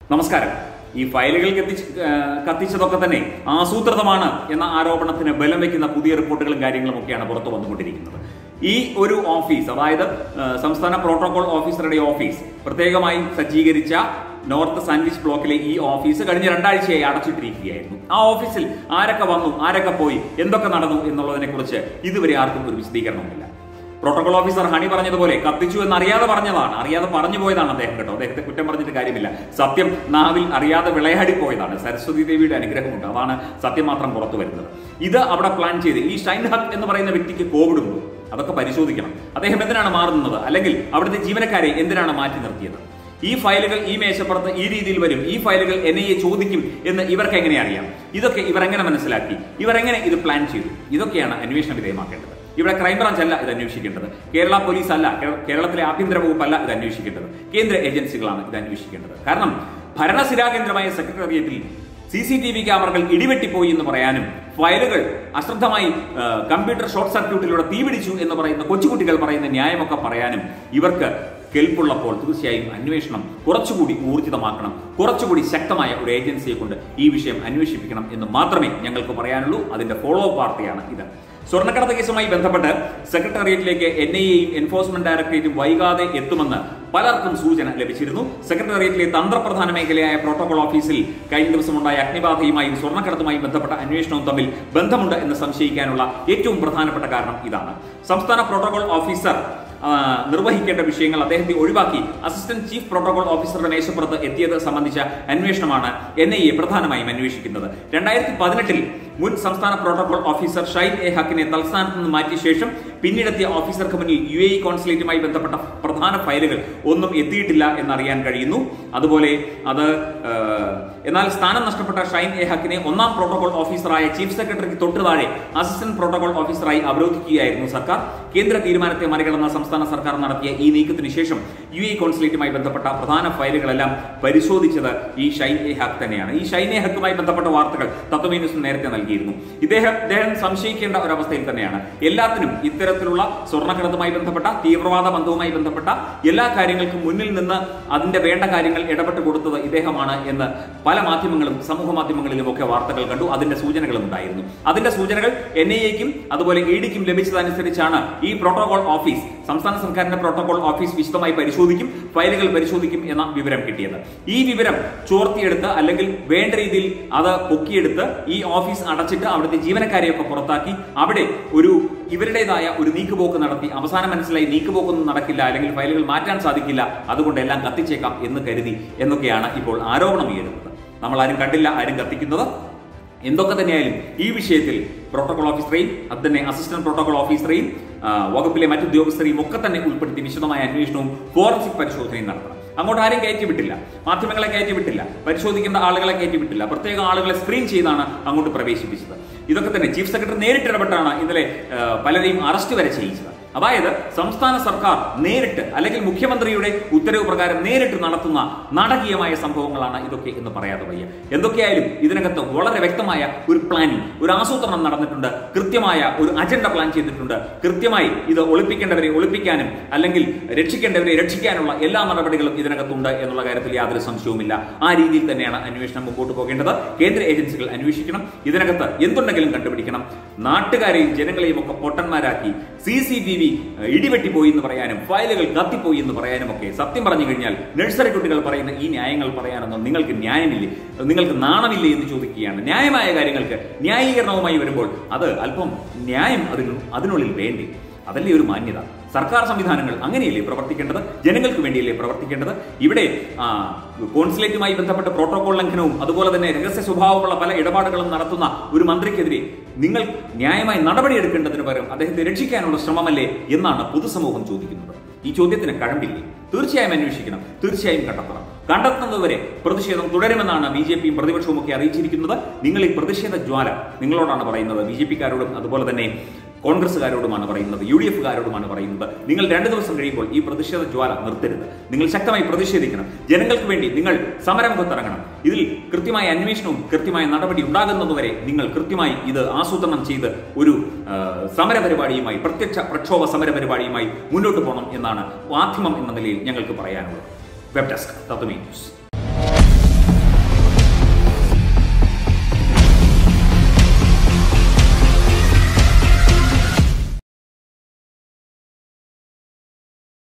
നമസ്കാരം ഈ ഫയലുകൾ കത്തിച്ച് ആ, കത്തിച്ചതൊക്കെ തന്നെ ആസൂത്രിതമാണ് എന്ന ആരോപണത്തിന് ബലം വെക്കുന്ന പുതിയ റിപ്പോർട്ടുകളും കാര്യങ്ങളും ഒക്കെയാണ് പുറത്തു വന്നുകൊണ്ടിരിക്കുന്നത് ഈ ഒരു ഓഫീസ് അതായത് ആ, സംസ്ഥാന പ്രോട്ടോകോൾ ഓഫീസറുടെ ഓഫീസ് പ്രത്യേകമായി സജ്ജീകരിച്ച നോർത്ത് സാൻഡ്വിച്ച് ബ്ലോക്കിലെ ഈ ഓഫീസ് കഴിഞ്ഞ രണ്ടാഴ്ചയായി അടച്ചിട്ടിരിക്കുകയായിരുന്നു ആ ഓഫീസിൽ ആരൊക്കെ വന്നു ആരൊക്കെ പോയി എന്തൊക്കെ നടന്നു എന്നുള്ളതിനെ കുറിച്ച് ഇതുവരെ ആർക്കും ഒരു വിശദീകരണമില്ല പ്രോട്ടോകോൾ ഓഫീസർ ഹണി പറഞ്ഞതുപോലെ കത്തിച്ചു എന്ന് അറിയാതെ പറഞ്ഞതാണ് അറിയാതെ പറഞ്ഞു പോയതാണ് അദ്ദേഹം കേട്ടോ അദ്ദേഹത്തെ കുറ്റം പറഞ്ഞിട്ട് കാര്യമില്ല സത്യം നാവിൽ അറിയാതെ വിളയാടി പോയതാണ് സരസ്വതി ദേവിയുടെ അനുഗ്രഹമുണ്ട് അതാണ് സത്യം മാത്രം പുറത്തു വരുന്നത് ഇത് അവിടെ പ്ലാൻ ചെയ്ത് ഈ ഷൈൻ ഹക്ക് എന്ന് പറയുന്ന വ്യക്തിക്ക് കോവിഡ് ഉണ്ടോ അതൊക്കെ പരിശോധിക്കണം അദ്ദേഹം എന്തിനാണ് മാറുന്നത് അല്ലെങ്കിൽ അവിടുത്തെ ജീവനക്കാരെ എന്തിനാണ് മാറ്റി നിർത്തിയത് ഈ ഫയലുകൾ ഈ മേശപ്പുറത്ത് ഈ രീതിയിൽ വരും ഈ ഫയലുകൾ എൻ ഐ എ ചോദിക്കും എന്ന് ഇവർക്ക് എങ്ങനെ അറിയാം ഇതൊക്കെ ഇവർ എങ്ങനെ മനസ്സിലാക്കി ഇവർ എങ്ങനെ ഇത് പ്ലാൻ ചെയ്തു ഇതൊക്കെയാണ് അന്വേഷണ വിധേയമാക്കേണ്ടത് ഇവിടെ ക്രൈംബ്രാഞ്ച് അല്ല ഇത് അന്വേഷിക്കേണ്ടത് കേരള പോലീസ് അല്ല കേ- കേരളത്തിലെ ആഭ്യന്തര വകുപ്പല്ല ഇത് അന്വേഷിക്കേണ്ടത് കേന്ദ്ര ഏജൻസികളാണ് ഇത് അന്വേഷിക്കേണ്ടത് കാരണം ഭരണസിരാ കേന്ദ്രമായ സെക്രട്ടേറിയറ്റിൽ സി സി ടി വി ക്യാമറകൾ ഇടിവെട്ടിപ്പോയി എന്ന് പറയാനും ഫയലുകൾ അശ്രദ്ധമായി ആ, കമ്പ്യൂട്ടർ ഷോർട്ട് സർക്യൂട്ടിലൂടെ തീപിടിച്ചു എന്ന് പറയുന്ന കൊച്ചുകുട്ടികൾ പറയുന്ന ന്യായമൊക്കെ പറയാനും ഇവർക്ക് കെൽപ്പുള്ളപ്പോൾ തീർച്ചയായും അന്വേഷണം കുറച്ചുകൂടി ഊർജിതമാക്കണം കുറച്ചുകൂടി ശക്തമായ ഒരു ഏജൻസിയെ കൊണ്ട് ഈ വിഷയം അന്വേഷിപ്പിക്കണം എന്ന് മാത്രമേ ഞങ്ങൾക്ക് പറയാനുള്ളൂ അതിന്റെ ഫോളോ അപ്പ് വാർത്തയാണ് ഇത് സ്വർണ്ണക്കടത്ത് കേസുമായി ബന്ധപ്പെട്ട് സെക്രട്ടേറിയറ്റിലേക്ക് എൻ ഐ എയും എൻഫോഴ്സ്മെന്റ് ഡയറക്ടറേറ്റും വൈകാതെ എത്തുമെന്ന് പലർക്കും സൂചന ലഭിച്ചിരുന്നു സെക്രട്ടേറിയറ്റിലെ തന്ത്രപ്രധാന മേഖലയായ പ്രോട്ടോകോൾ ഓഫീസിൽ കഴിഞ്ഞ ദിവസമുണ്ടായ അഗ്നിബാധയുമായും സ്വർണ്ണക്കടത്തുമായും ബന്ധപ്പെട്ട അന്വേഷണവും തമ്മിൽ ബന്ധമുണ്ട് എന്ന് സംശയിക്കാനുള്ള ഏറ്റവും പ്രധാനപ്പെട്ട കാരണം ഇതാണ് സംസ്ഥാന പ്രോട്ടോകോൾ ഓഫീസർ ആ, നിർവഹിക്കേണ്ട വിഷയങ്ങൾ അദ്ദേഹത്തെ ഒഴിവാക്കി അസിസ്റ്റന്റ് ചീഫ് പ്രോട്ടോകോൾ ഓഫീസറുടെ മേശപ്പുറത്ത് എത്തിയത് സംബന്ധിച്ച അന്വേഷണമാണ് എൻ ഐ എ പ്രധാനമായും അന്വേഷിക്കുന്നത് രണ്ടായിരത്തി പതിനെട്ടിൽ മുൻ സംസ്ഥാന പ്രോട്ടോകോൾ ഓഫീസർ ഷൈൻ എ ഹക്കിനെ തൽസ്ഥാനത്ത് നിന്ന് മാറ്റിയ ശേഷം പിന്നീടെത്തിയ ഓഫീസർക്ക് മുന്നിൽ യു എ ഇ കോൺസുലേറ്റുമായി ബന്ധപ്പെട്ട പ്രധാന ഫയലുകൾ ഒന്നും എത്തിയിട്ടില്ല എന്നറിയാൻ കഴിയുന്നു അതുപോലെ അത് ആ, എന്നാൽ സ്ഥാനം നഷ്ടപ്പെട്ട ഷൈൻ എ ഹക്കിനെ ഒന്നാം പ്രോട്ടോകോൾ ഓഫീസറായ ചീഫ് സെക്രട്ടറിക്ക് തൊട്ടു താഴെ അസിസ്റ്റന്റ് പ്രോട്ടോകോൾ ഓഫീസറായി അവരോധിക്കുകയായിരുന്നു സർക്കാർ കേന്ദ്ര തീരുമാനത്തെ മറികടന്ന സംസ്ഥാന സർക്കാർ നടത്തിയ ഈ നീക്കത്തിന് ശേഷം യു എ കോൺസുലേറ്റുമായി ബന്ധപ്പെട്ട പ്രധാന ഫയലുകളെല്ലാം പരിശോധിച്ചത് ഈ ഷൈൻ എ ഹക്ക് തന്നെയാണ് ഈ ഷൈൻ എ ഹക്കുമായി ബന്ധപ്പെട്ട വാർത്തകൾ തത്വമേ ന്യൂസ് നേരത്തെ നൽകിയിരുന്നു ഇദ്ദേഹം ഇദ്ദേഹം സംശയിക്കേണ്ട ഒരവസ്ഥയിൽ തന്നെയാണ് എല്ലാത്തിനും ഇത്തരത്തിലുള്ള സ്വർണ്ണക്കടത്തുമായി ബന്ധപ്പെട്ട തീവ്രവാദ ബന്ധവുമായി ബന്ധപ്പെട്ട എല്ലാ കാര്യങ്ങൾക്കും മുന്നിൽ നിന്ന് അതിന്റെ വേണ്ട കാര്യങ്ങൾ ഇടപെട്ട് കൊടുത്തത് ഇദ്ദേഹമാണ് എന്ന് പല മാധ്യമങ്ങളും സമൂഹ മാധ്യമങ്ങളിലും ഒക്കെ വാർത്തകൾ കണ്ടു അതിന്റെ സൂചനകളും ഉണ്ടായിരുന്നു അതിന്റെ സൂചനകൾ എൻ ഐ എക്കും അതുപോലെ ഇ ഡിക്കും ലഭിച്ചതനുസരിച്ചാണ് ഈ പ്രോട്ടോകോൾ ഓഫീസ് സംസ്ഥാന സർക്കാരിന്റെ പ്രോട്ടോകോൾ ഓഫീസ് വിശദമായി പരിശോധിക്കും ഫയലുകൾ പരിശോധിക്കും എന്ന വിവരം കിട്ടിയത് ഈ വിവരം ചോർത്തിയെടുത്ത് അല്ലെങ്കിൽ വേണ്ട രീതിയിൽ അത് പൊക്കിയെടുത്ത് ഈ ഓഫീസ് അടച്ചിട്ട് അവിടുത്തെ ജീവനക്കാരെയൊക്കെ പുറത്താക്കി അവിടെ ഒരു ഇവരുടേതായ ഒരു നീക്കുപോക്ക് നടത്തി അവസാനം മനസ്സിലായി നീക്കുപോക്കൊന്നും നടക്കില്ല അല്ലെങ്കിൽ ഫയലുകൾ മാറ്റാൻ സാധിക്കില്ല അതുകൊണ്ട് എല്ലാം കത്തിച്ചേക്കാം എന്ന് കരുതി എന്നൊക്കെയാണ് ഇപ്പോൾ ആരോപണം ഉയരുന്നത് നമ്മൾ ആരും കണ്ടില്ല ആരും കത്തിക്കുന്നത് എന്തൊക്കെ തന്നെയായാലും ഈ വിഷയത്തിൽ പ്രോട്ടോകോൾ ഓഫീസറെയും അത് തന്നെ അസിസ്റ്റന്റ് പ്രോട്ടോകോൾ ഓഫീസറെയും ആ, വകുപ്പിലെ മറ്റു ഉദ്യോഗസ്ഥരെയും ഒക്കെ തന്നെ ഉൾപ്പെടുത്തി വിശദമായ അന്വേഷണവും ഫോറൻസിക് പരിശോധനയും നടത്തണം അങ്ങോട്ട് ആരും കയറ്റി വിട്ടില്ല മാധ്യമങ്ങളെ കയറ്റി വിട്ടില്ല പരിശോധിക്കേണ്ട ആളുകളെ കയറ്റി വിട്ടില്ല പ്രത്യേക ആളുകളെ സ്ക്രീൻ ചെയ്താണ് അങ്ങോട്ട് പ്രവേശിപ്പിച്ചത് ഇതൊക്കെ തന്നെ ചീഫ് സെക്രട്ടറി നേരിട്ട് ഇടപെട്ടാണ് ഇന്നലെ ആ, പലരെയും അറസ്റ്റ് വരെ ചെയ്യിച്ചത് അതായത് സംസ്ഥാന സർക്കാർ നേരിട്ട് അല്ലെങ്കിൽ മുഖ്യമന്ത്രിയുടെ ഉത്തരവ് പ്രകാരം നേരിട്ട് നടത്തുന്ന നാടകീയമായ സംഭവങ്ങളാണ് ഇതൊക്കെ എന്ന് പറയാതെ വയ്യ എന്തൊക്കെയായാലും ഇതിനകത്ത് വളരെ വ്യക്തമായ ഒരു പ്ലാനിങ് ഒരു ആസൂത്രണം നടന്നിട്ടുണ്ട് കൃത്യമായ ഒരു അജണ്ട പ്ലാൻ ചെയ്തിട്ടുണ്ട് കൃത്യമായി ഇത് ഒളിപ്പിക്കേണ്ടവരെ ഒളിപ്പിക്കാനും അല്ലെങ്കിൽ രക്ഷിക്കേണ്ടവരെ രക്ഷിക്കാനുള്ള എല്ലാ നടപടികളും ഇതിനകത്തുണ്ട് എന്നുള്ള കാര്യത്തിൽ യാതൊരു സംശയവുമില്ല ആ രീതിയിൽ തന്നെയാണ് അന്വേഷണം മുമ്പോട്ട് പോകേണ്ടത് കേന്ദ്ര ഏജൻസികൾ അന്വേഷിക്കണം ഇതിനകത്ത് എന്തുണ്ടെങ്കിലും കണ്ടുപിടിക്കണം നാട്ടുകാരെയും ജനങ്ങളെയും ഒക്കെ പൊട്ടന്മാരാക്കി സി സി ടി വി ഇടിവെട്ടിപ്പോയി എന്ന് പറയാനും ഫയലുകൾ കത്തിപ്പോയി എന്ന് പറയാനും ഒക്കെ സത്യം പറഞ്ഞു കഴിഞ്ഞാൽ നഴ്സറി കുട്ടികൾ പറയുന്ന ഈ ന്യായങ്ങൾ പറയാനൊന്നും നിങ്ങൾക്ക് ന്യായമില്ലേ നിങ്ങൾക്ക് നാണമില്ലേ എന്ന് ചോദിക്കുകയാണ് ന്യായമായ കാര്യങ്ങൾക്ക് ന്യായീകരണവുമായി വരുമ്പോൾ അത് അല്പം ന്യായം അതിന് അതിനുള്ളിൽ വേണ്ടി അതല്ലേ ഒരു മാന്യത സർക്കാർ സംവിധാനങ്ങൾ അങ്ങനെയല്ലേ പ്രവർത്തിക്കേണ്ടത് ജനങ്ങൾക്ക് വേണ്ടിയല്ലേ പ്രവർത്തിക്കേണ്ടത് ഇവിടെ ആ, കോൺസുലേറ്റുമായി ബന്ധപ്പെട്ട പ്രോട്ടോകോൾ ലംഘനവും അതുപോലെ തന്നെ രഹസ്യ സ്വഭാവമുള്ള പല ഇടപാടുകളും നടത്തുന്ന ഒരു മന്ത്രിക്കെതിരെ നിങ്ങൾ ന്യായമായി നടപടിയെടുക്കേണ്ടതിന് പകരം അദ്ദേഹത്തെ രക്ഷിക്കാനുള്ള ശ്രമമല്ലേ എന്നാണ് പൊതുസമൂഹം ചോദിക്കുന്നത് ഈ ചോദ്യത്തിന് കഴമ്പില്ലേ തീർച്ചയായും അന്വേഷിക്കണം തീർച്ചയായും കണ്ടെത്തണം കണ്ടെത്തുന്നതുവരെ പ്രതിഷേധം തുടരുമെന്നാണ് ബി ജെ പിയും പ്രതിപക്ഷവും ഒക്കെ അറിയിച്ചിരിക്കുന്നത് നിങ്ങൾ ഈ പ്രതിഷേധ ജ്വാല നിങ്ങളോടാണ് പറയുന്നത് ബി ജെ പിക്കാരോടും അതുപോലെ തന്നെ കോൺഗ്രസ്സുകാരോടുമാണ് പറയുന്നത് യു ഡി എഫുകാരോടുമാണ് പറയുന്നത് നിങ്ങൾ രണ്ട് ദിവസം കഴിയുമ്പോൾ ഈ പ്രതിഷേധ ജ്വാല നിർത്തരുത് നിങ്ങൾ ശക്തമായി പ്രതിഷേധിക്കണം ജനങ്ങൾക്ക് വേണ്ടി നിങ്ങൾ സമരമുഖത്തിറങ്ങണം ഇതിൽ കൃത്യമായ അന്വേഷണവും കൃത്യമായ നടപടി ഉണ്ടാകുന്നതുവരെ നിങ്ങൾ കൃത്യമായി ഇത് ആസൂത്രണം ചെയ്ത് ഒരു ആ, സമരപരിപാടിയുമായി പ്രത്യക്ഷ പ്രക്ഷോഭ സമരപരിപാടിയുമായി മുന്നോട്ട് പോകണം എന്നാണ് മാധ്യമം എന്ന നിലയിൽ ഞങ്ങൾക്ക് പറയാനുള്ളത് വെബ് ഡെസ്ക് തത്വമേ ന്യൂസ്